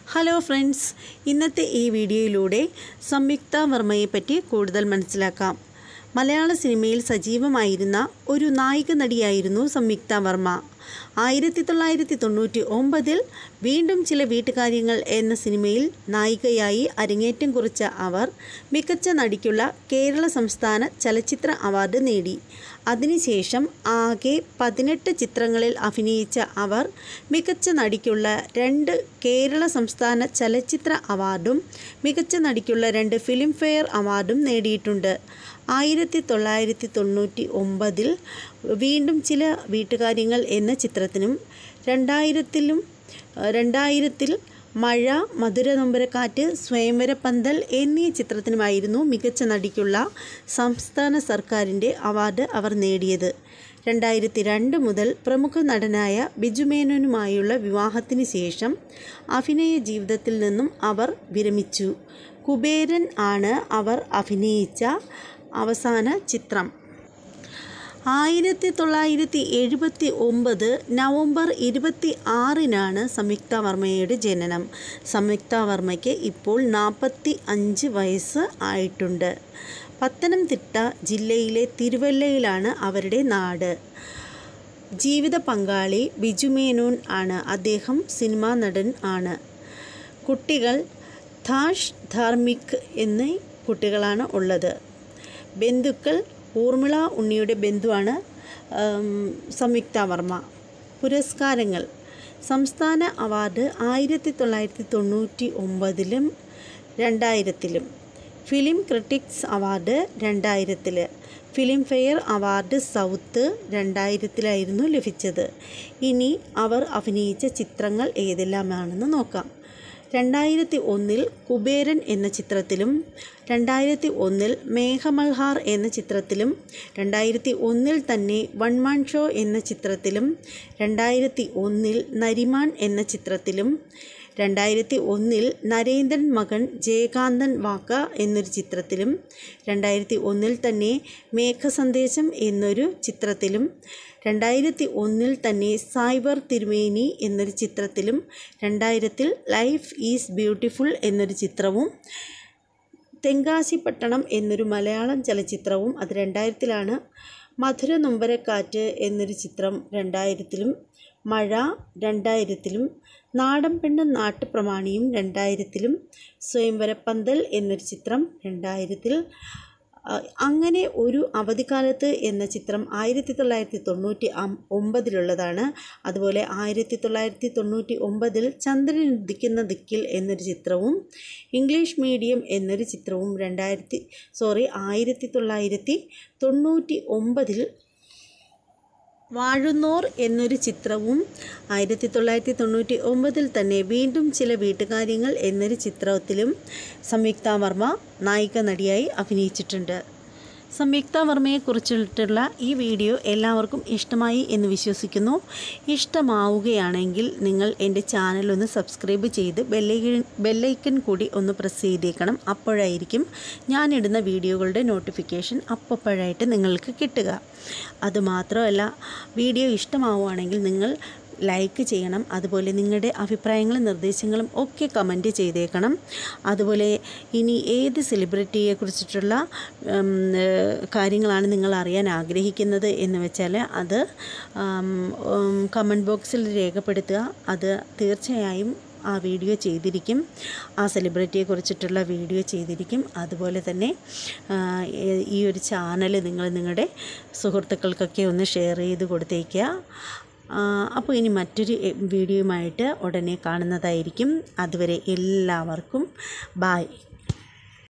hello friends ഇന്നത്തെ ഈ വീഡിയോയിലൂടെ സംയുക്ത വർമ്മയെപ്പറ്റി കൂടുതൽ മനസ്സിലാക്കാം മലയാള സിനിമയിൽ സജീവമായിരുന്ന ഒരു നായിക നടിയായിരുന്നു സംയുക്ത വർമ്മ ആയിരത്തി തൊള്ളായിരത്തി തൊണ്ണൂറ്റി ഒമ്പതിൽ വീണ്ടും ചില വീട്ടുകാര്യങ്ങൾ എന്ന സിനിമയിൽ നായികയായി അരങ്ങേറ്റം കുറിച്ച അവർ മികച്ച നടിക്കുള്ള കേരള സംസ്ഥാന ചലച്ചിത്ര അവാർഡ് നേടി അതിനുശേഷം ആകെ പതിനെട്ട് ചിത്രങ്ങളിൽ അഭിനയിച്ച അവർ മികച്ച നടിക്കുള്ള രണ്ട് കേരള സംസ്ഥാന ചലച്ചിത്ര അവാർഡും മികച്ച നടിക്കുള്ള രണ്ട് ഫിലിം ഫെയർ അവാർഡും നേടിയിട്ടുണ്ട് ആയിരത്തി തൊള്ളായിരത്തി തൊണ്ണൂറ്റി ഒമ്പതിൽ വീണ്ടും ചില വീട്ടുകാര്യങ്ങൾ എന്ന ചിത്രത്തിനും രണ്ടായിരത്തിലും രണ്ടായിരത്തിൽ മഴ മധുര നൊമ്പരക്കാറ്റ് സ്വയംവര പന്തൽ എന്നീ ചിത്രത്തിനുമായിരുന്നു മികച്ച നടിക്കുള്ള സംസ്ഥാന സർക്കാരിൻ്റെ അവാർഡ് അവർ നേടിയത് രണ്ടായിരത്തി രണ്ട് മുതൽ പ്രമുഖ നടനായ ബിജു മേനോനുമായുള്ള വിവാഹത്തിന് ശേഷം അഭിനയ ജീവിതത്തിൽ നിന്നും അവർ വിരമിച്ചു കുബേരൻ ആണ് അവർ അഭിനയിച്ച അവസാന ചിത്രം ആയിരത്തി തൊള്ളായിരത്തി എഴുപത്തി ഒമ്പത് നവംബർ ഇരുപത്തി ആറിനാണ് സംയുക്ത വർമ്മയുടെ ജനനം സംയുക്ത വർമ്മയ്ക്ക് ഇപ്പോൾ നാൽപ്പത്തി അഞ്ച് വയസ്സ് ആയിട്ടുണ്ട് പത്തനംതിട്ട ജില്ലയിലെ തിരുവല്ലയിലാണ് അവരുടെ നാട് ജീവിത പങ്കാളി ബിജു മേനോൻ ആണ് അദ്ദേഹം സിനിമാ നടൻ ആണ് കുട്ടികൾ ധാഷ് ധാർമിക് എന്നീ കുട്ടികളാണ് ഉള്ളത് ബന്ധുക്കൾ ഊർമിള ഉണ്ണിയുടെ ബന്ധുവാണ് സംയുക്ത വർമ്മ പുരസ്കാരങ്ങൾ സംസ്ഥാന അവാർഡ് ആയിരത്തി തൊള്ളായിരത്തി തൊണ്ണൂറ്റി ഒമ്പതിലും രണ്ടായിരത്തിലും ഫിലിം ക്രിട്ടിക്സ് അവാർഡ് രണ്ടായിരത്തിൽ ഫിലിം ഫെയർ അവാർഡ് സൗത്ത് രണ്ടായിരത്തിലായിരുന്നു ലഭിച്ചത് ഇനി അവർ അഭിനയിച്ച ചിത്രങ്ങൾ ഏതെല്ലാമാണെന്ന് നോക്കാം രണ്ടായിരത്തി ഒന്നിൽ കുബേരൻ എന്ന ചിത്രത്തിലും രണ്ടായിരത്തി ഒന്നിൽ മേഘമൽഹാർ എന്ന ചിത്രത്തിലും രണ്ടായിരത്തി ഒന്നിൽ തന്നെ വൺ മാൻ ഷോ എന്ന ചിത്രത്തിലും രണ്ടായിരത്തി ഒന്നിൽ നരിമാൻ എന്ന ചിത്രത്തിലും രണ്ടായിരത്തി ഒന്നിൽ നരേന്ദ്രൻ മകൻ ജയകാന്തൻ വാക്ക എന്നൊരു ചിത്രത്തിലും രണ്ടായിരത്തി ഒന്നിൽ തന്നെ മേഘസന്ദേശം എന്നൊരു ചിത്രത്തിലും രണ്ടായിരത്തി ഒന്നിൽ തന്നെ സൈബർ തിരുമേനി എന്നൊരു ചിത്രത്തിലും രണ്ടായിരത്തിൽ ലൈഫ് ഈസ് ബ്യൂട്ടിഫുൾ എന്നൊരു ചിത്രവും തെങ്കാശിപ്പട്ടണം എന്നൊരു മലയാളം ചലച്ചിത്രവും അത് രണ്ടായിരത്തിലാണ് മധുര നൊമ്പരക്കാറ്റ് എന്നൊരു ചിത്രം രണ്ടായിരത്തിലും മഴ രണ്ടായിരത്തിലും നാടൻ പെണ്ണും നാട്ടുപ്രമാണിയും രണ്ടായിരത്തിലും സ്വയംവരപ്പന്തൽ എന്നൊരു ചിത്രം രണ്ടായിരത്തിൽ അങ്ങനെ ഒരു അവധിക്കാലത്ത് എന്ന ചിത്രം ആയിരത്തി തൊള്ളായിരത്തി തൊണ്ണൂറ്റി ഒമ്പതിലുള്ളതാണ് അതുപോലെ ആയിരത്തി തൊള്ളായിരത്തി തൊണ്ണൂറ്റി ഒമ്പതിൽ ചന്ദ്രൻ ഉദിക്കുന്ന ദിക്കിൽ എന്നൊരു ചിത്രവും ഇംഗ്ലീഷ് മീഡിയം എന്നൊരു ചിത്രവും രണ്ടായിരത്തി സോറി ആയിരത്തി തൊള്ളായിരത്തി തൊണ്ണൂറ്റി ഒമ്പതിൽ വാഴുന്നോർ എന്നൊരു ചിത്രവും ആയിരത്തി തൊള്ളായിരത്തി തൊണ്ണൂറ്റി ഒമ്പതിൽ തന്നെ വീണ്ടും ചില വീട്ടുകാര്യങ്ങൾ എന്നൊരു ചിത്രത്തിലും സംയുക്ത വർമ്മ നായിക നടിയായി അഭിനയിച്ചിട്ടുണ്ട് സംയുക്ത വർമ്മയെക്കുറിച്ചിട്ടുള്ള ഈ വീഡിയോ എല്ലാവർക്കും ഇഷ്ടമായി എന്ന് വിശ്വസിക്കുന്നു ഇഷ്ടമാവുകയാണെങ്കിൽ നിങ്ങൾ എൻ്റെ ചാനൽ ഒന്ന് സബ്സ്ക്രൈബ് ചെയ്ത് ബെല്ലൈക്കൻ ബെല്ലൈക്കൻ കൂടി ഒന്ന് പ്രസ് ചെയ്തേക്കണം അപ്പോഴായിരിക്കും ഞാനിടുന്ന വീഡിയോകളുടെ നോട്ടിഫിക്കേഷൻ അപ്പോഴായിട്ട് നിങ്ങൾക്ക് കിട്ടുക അതുമാത്രമല്ല വീഡിയോ ഇഷ്ടമാവുകയാണെങ്കിൽ നിങ്ങൾ ലൈക്ക് ചെയ്യണം അതുപോലെ നിങ്ങളുടെ അഭിപ്രായങ്ങളും നിർദ്ദേശങ്ങളും ഒക്കെ കമൻറ്റ് ചെയ്തേക്കണം അതുപോലെ ഇനി ഏത് സെലിബ്രിറ്റിയെ കുറിച്ചിട്ടുള്ള കാര്യങ്ങളാണ് നിങ്ങൾ അറിയാൻ ആഗ്രഹിക്കുന്നത് എന്ന് വെച്ചാൽ അത് കമൻറ്റ് ബോക്സിൽ രേഖപ്പെടുത്തുക അത് തീർച്ചയായും ആ വീഡിയോ ചെയ്തിരിക്കും ആ സെലിബ്രിറ്റിയെ കുറിച്ചിട്ടുള്ള വീഡിയോ ചെയ്തിരിക്കും അതുപോലെ തന്നെ ഈ ഒരു ചാനൽ നിങ്ങൾ നിങ്ങളുടെ സുഹൃത്തുക്കൾക്കൊക്കെ ഒന്ന് ഷെയർ ചെയ്ത് കൊടുത്തേക്കുക അപ്പോൾ ഇനി മറ്റൊരു വീഡിയോയുമായിട്ട് ഉടനെ കാണുന്നതായിരിക്കും അതുവരെ എല്ലാവർക്കും ബായ്